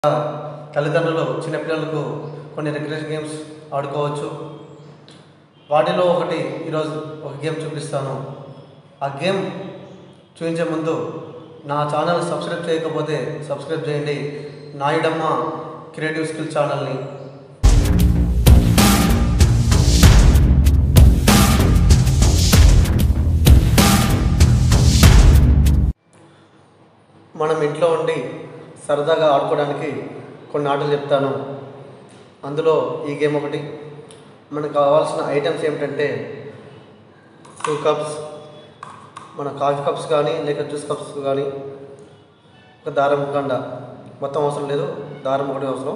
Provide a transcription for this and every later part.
తల్లిదండ్రులు చిన్నపిల్లలకు కొన్ని రిక్రియేషన్ గేమ్స్ ఆడుకోవచ్చు వాటిలో ఒకటి ఈరోజు ఒక గేమ్ చూపిస్తాను ఆ గేమ్ చూపించే ముందు నా ఛానల్ సబ్స్క్రైబ్ చేయకపోతే సబ్స్క్రైబ్ చేయండి నాయుడమ్మ క్రియేటివ్ స్కిల్ ఛానల్ని మనం ఇంట్లో ఉండి సరదాగా ఆడుకోవడానికి కొన్ని ఆటలు చెప్తాను అందులో ఈ గేమ్ ఒకటి మనకు కావాల్సిన ఐటమ్స్ ఏమిటంటే టూ కప్స్ మన కాఫీ కప్స్ కానీ లేక జ్యూస్ కప్స్ కానీ ఒక దారం కండ మొత్తం అవసరం లేదు దారం ఒకటి అవసరం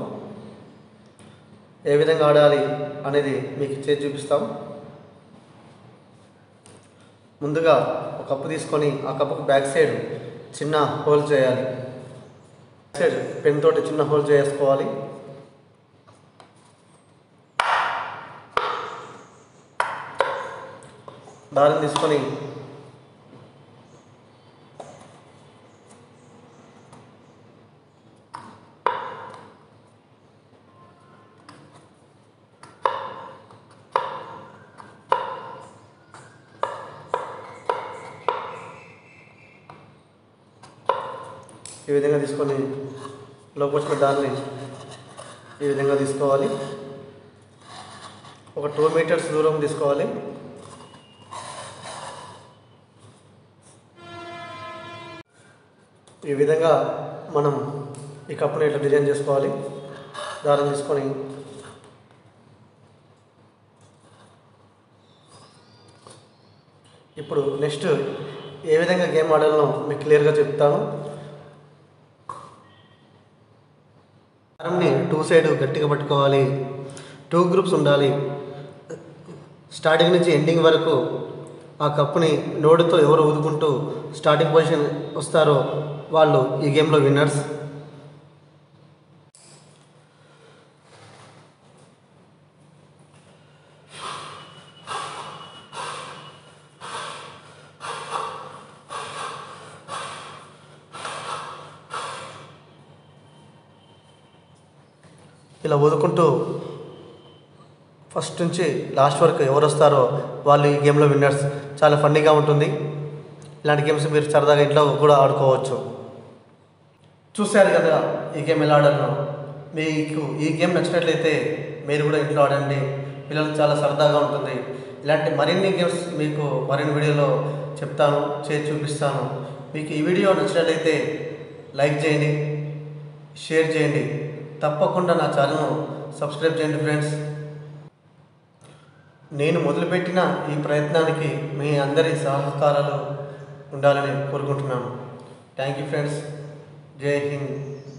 ఏ విధంగా ఆడాలి అనేది మీకు చేసి చూపిస్తాం ముందుగా ఒక కప్పు తీసుకొని ఆ కప్పుకు బ్యాక్ సైడ్ చిన్న హోల్ చేయాలి బ్యాక్ సైడ్ పెన్ తోటి చిన్న హోల్ చేసుకోవాలి దారం తీసుకొని ఈ విధంగా తీసుకొని లోపల వచ్చిన దాన్ని ఈ విధంగా తీసుకోవాలి ఒక టూ మీటర్స్ దూరం తీసుకోవాలి ఈ విధంగా మనం ఈ కప్పుని ఇట్లా డిజైన్ చేసుకోవాలి దారం తీసుకొని ఇప్పుడు నెక్స్ట్ ఏ విధంగా గేమ్ ఆడాలో మీకు క్లియర్గా చెప్తాను దారాన్ని టూ సైడ్ గట్టిగా పట్టుకోవాలి టూ గ్రూప్స్ ఉండాలి స్టార్టింగ్ నుంచి ఎండింగ్ వరకు ఆ కప్పుని నోడుతో ఎవరు ఊదుకుంటూ స్టార్టింగ్ పొజిషన్ వస్తారో వాళ్ళు ఈ గేమ్లో విన్నర్స్ ఇలా ఊదుకుంటూ ఫస్ట్ నుంచి లాస్ట్ వరకు ఎవరు వస్తారో వాళ్ళు ఈ గేమ్లో విన్నర్స్ చాలా ఫన్నీగా ఉంటుంది ఇలాంటి గేమ్స్ మీరు సరదాగా ఇంట్లో కూడా ఆడుకోవచ్చు చూశారు కదా ఈ గేమ్ ఎలా ఆడాలో మీకు ఈ గేమ్ నచ్చినట్లయితే మీరు కూడా ఇంట్లో ఆడండి పిల్లలకు చాలా సరదాగా ఉంటుంది ఇలాంటి మరిన్ని గేమ్స్ మీకు మరిన్ని వీడియోలో చెప్తాను చేసి చూపిస్తాను మీకు ఈ వీడియో నచ్చినట్లయితే లైక్ చేయండి షేర్ చేయండి తప్పకుండా నా ఛానల్ను సబ్స్క్రైబ్ చేయండి ఫ్రెండ్స్ నేను మొదలుపెట్టిన ఈ ప్రయత్నానికి మీ అందరి సహకారాలు ఉండాలని కోరుకుంటున్నాను థ్యాంక్ యూ ఫ్రెండ్స్ జై హింద్